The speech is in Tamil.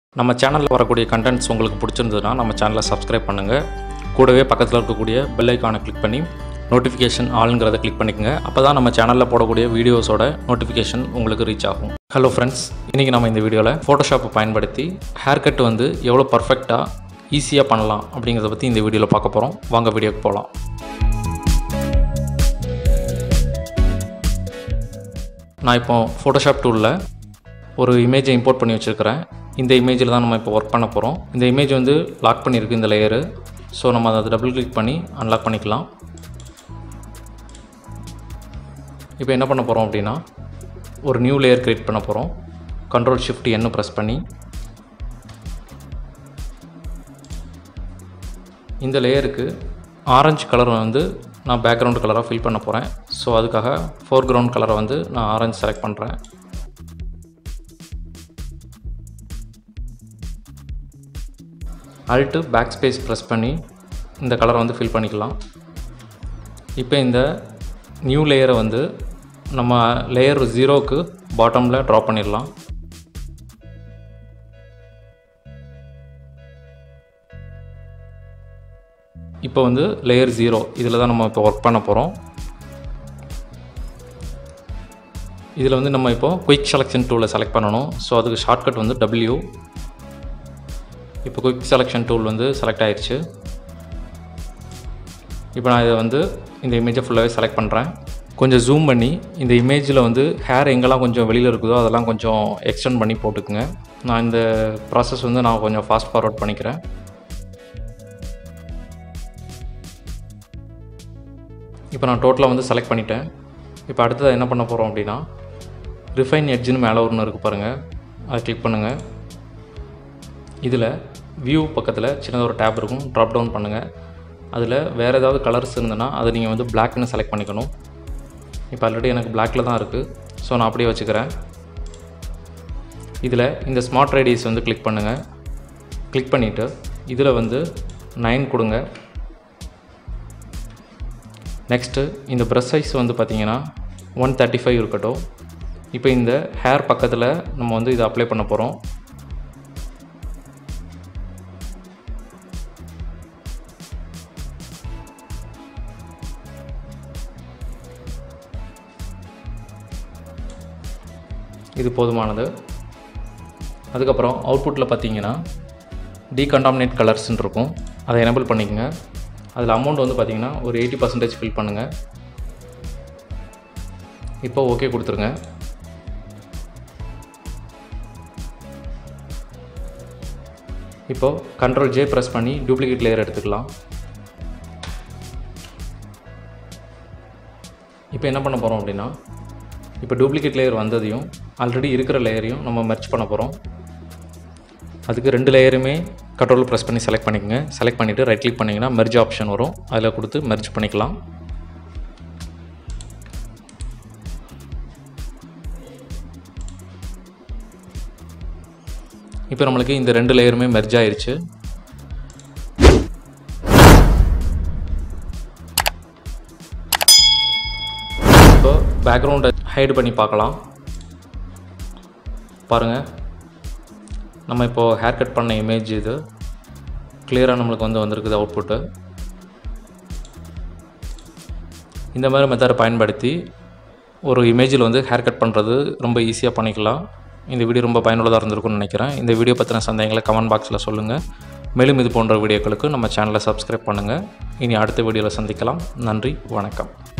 நம்ம சேனலில் வரக்கூடிய கண்டென்ட்ஸ் உங்களுக்கு பிடிச்சிருந்ததுன்னா நம்ம சேனலை சப்ஸ்கிரைப் பண்ணுங்கள் கூடவே பக்கத்தில் இருக்கக்கூடிய பெல் ஐக்கானை கிளிக் பண்ணி நோட்டிஃபிகேஷன் ஆளுங்கிறத கிளிக் பண்ணிக்கங்க அப்போ தான் நம்ம சேனலில் போடக்கூடிய வீடியோஸோட நோட்டிஃபிகேஷன் உங்களுக்கு ரீச் ஆகும் ஹலோ ஃப்ரெண்ட்ஸ் இன்றைக்கி நம்ம இந்த வீடியோவில் ஃபோட்டோஷாப்பை பயன்படுத்தி ஹேர் கட் வந்து எவ்வளோ பர்ஃபெக்டாக ஈஸியாக பண்ணலாம் அப்படிங்கிறத பற்றி இந்த வீடியோவில் பார்க்க போகிறோம் வாங்க வீடியோக்கு போகலாம் நான் இப்போ ஃபோட்டோஷாப் டூலில் ஒரு இமேஜை இம்போர்ட் பண்ணி வச்சுருக்கிறேன் இந்த இமேஜில் தான் நம்ம இப்போ ஒர்க் பண்ண போகிறோம் இந்த இமேஜ் வந்து லாக் பண்ணியிருக்கு இந்த லேயரு ஸோ நம்ம அதை டபுள் கிளிக் பண்ணி அன்லாக் பண்ணிக்கலாம் இப்போ என்ன பண்ண போகிறோம் அப்படின்னா ஒரு நியூ லேயர் க்ரியேட் பண்ண போகிறோம் கண்ட்ரோல் ஷிஃப்ட் என்ன ப்ரெஸ் பண்ணி இந்த லேயருக்கு ஆரஞ்சு கலர் வந்து நான் பேக்ரவுண்ட் கலராக ஃபில் பண்ண போகிறேன் ஸோ அதுக்காக ஃபோர்க்ரவுண்ட் கலரை வந்து நான் ஆரஞ்சு செலக்ட் பண்ணுறேன் அல்ட்டு பேக் ஸ்பேஸ் ப்ரெஸ் பண்ணி இந்த கலரை வந்து ஃபில் பண்ணிக்கலாம் இப்போ இந்த நியூ லேயரை வந்து நம்ம லேயர் ஜீரோக்கு பாட்டமில் ட்ரா பண்ணிடலாம் இப்போ வந்து லேயர் ஜீரோ இதில் தான் நம்ம இப்போ ஒர்க் பண்ண போகிறோம் இதில் வந்து நம்ம இப்போ குயிக் செலெக்ஷன் டூவில் செலக்ட் பண்ணணும் ஸோ அதுக்கு ஷார்ட்கட் வந்து டபிள்யூ இப்போ குயிக் செலெக்ஷன் டூல் வந்து செலக்ட் ஆயிடுச்சு இப்போ நான் இதை வந்து இந்த இமேஜை ஃபுல்லாகவே செலக்ட் பண்ணுறேன் கொஞ்சம் ஜூம் பண்ணி இந்த இமேஜில் வந்து ஹேர் எங்கெல்லாம் கொஞ்சம் வெளியில் இருக்குதோ அதெல்லாம் கொஞ்சம் எக்ஸ்டெண்ட் பண்ணி போட்டுக்குங்க நான் இந்த ப்ராசஸ் வந்து நான் கொஞ்சம் ஃபாஸ்ட் ஃபார்வர்ட் பண்ணிக்கிறேன் இப்போ நான் டோட்டலாக வந்து செலக்ட் பண்ணிட்டேன் இப்போ அடுத்தது என்ன பண்ண போகிறோம் அப்படின்னா ரிஃபைன் எட்ஜுன்னு மேலே ஒன்று இருக்குது பாருங்கள் அதை கிளிக் பண்ணுங்கள் இதில் வியூ பக்கத்தில் சின்னதாக ஒரு டேப் இருக்கும் ட்ராப் டவுன் பண்ணுங்கள் அதில் வேறு ஏதாவது கலர்ஸ் இருந்ததுன்னா அதை நீங்கள் வந்து பிளாக்னு செலக்ட் பண்ணிக்கணும் இப்போ ஆல்ரெடி எனக்கு பிளாக்கில் தான் இருக்குது ஸோ நான் அப்படியே வச்சுக்கிறேன் இதில் இந்த ஸ்மார்ட் ரேடியஸ் வந்து கிளிக் பண்ணுங்கள் கிளிக் பண்ணிவிட்டு இதில் வந்து நைன் கொடுங்க நெக்ஸ்ட்டு இந்த ப்ரெஷ் சைஸ் வந்து பார்த்திங்கன்னா ஒன் தேர்ட்டி ஃபைவ் இருக்கட்டும் இப்போ இந்த ஹேர் பக்கத்தில் நம்ம வந்து இதை அப்ளை பண்ண போகிறோம் இது போதுமானது அதுக்கப்புறம் அவுட்புட்டில் பார்த்தீங்கன்னா டீகண்டாமினேட் கலர்ஸ்ன்னு இருக்கும் அதை எனபிள் பண்ணிக்கோங்க அதில் அமௌண்ட் வந்து பார்த்திங்கன்னா ஒரு எயிட்டி பர்சன்டேஜ் ஃபில் பண்ணுங்கள் இப்போ ஓகே கொடுத்துருங்க இப்போது கண்ட்ரோல் ஜே ப்ரெஸ் பண்ணி டூப்ளிகேட் லேயர் எடுத்துக்கலாம் இப்போ என்ன பண்ண போகிறோம் அப்படின்னா இப்போ டூப்ளிகேட் லேயர் வந்ததையும் ஆல்ரெடி இருக்கிற லேயரையும் நம்ம மெர்ச் பண்ண போகிறோம் அதுக்கு ரெண்டு லேயருமே கண்ட்ரோல் ப்ரெஸ் பண்ணி செலக்ட் பண்ணிக்கோங்க செலக்ட் பண்ணிவிட்டு ரைட் கிளிக் பண்ணிங்கன்னா மெர்ஜ் ஆப்ஷன் வரும் அதில் கொடுத்து மெர்ஜ் பண்ணிக்கலாம் இப்போ நம்மளுக்கு இந்த ரெண்டு லேயருமே மெர்ஜ் ஆயிடுச்சு இப்போ பேக்ரவுண்டை ஹைடு பண்ணி பார்க்கலாம் பாருங்கள் நம்ம இப்போது ஹேர் கட் பண்ண இமேஜ் இது கிளியராக நம்மளுக்கு வந்து வந்திருக்குது அவுட்புட்டு இந்த மாதிரி மெத்தடை பயன்படுத்தி ஒரு இமேஜில் வந்து ஹேர் கட் பண்ணுறது ரொம்ப ஈஸியாக பண்ணிக்கலாம் இந்த வீடியோ ரொம்ப பயனுள்ளதாக இருந்திருக்கும்னு நினைக்கிறேன் இந்த வீடியோ பற்றின சந்தேகங்களை கமெண்ட் பாக்ஸில் சொல்லுங்கள் மேலும் இது போன்ற வீடியோக்களுக்கு நம்ம சேனலை சப்ஸ்கிரைப் பண்ணுங்கள் இனி அடுத்த வீடியோவில் சந்திக்கலாம் நன்றி வணக்கம்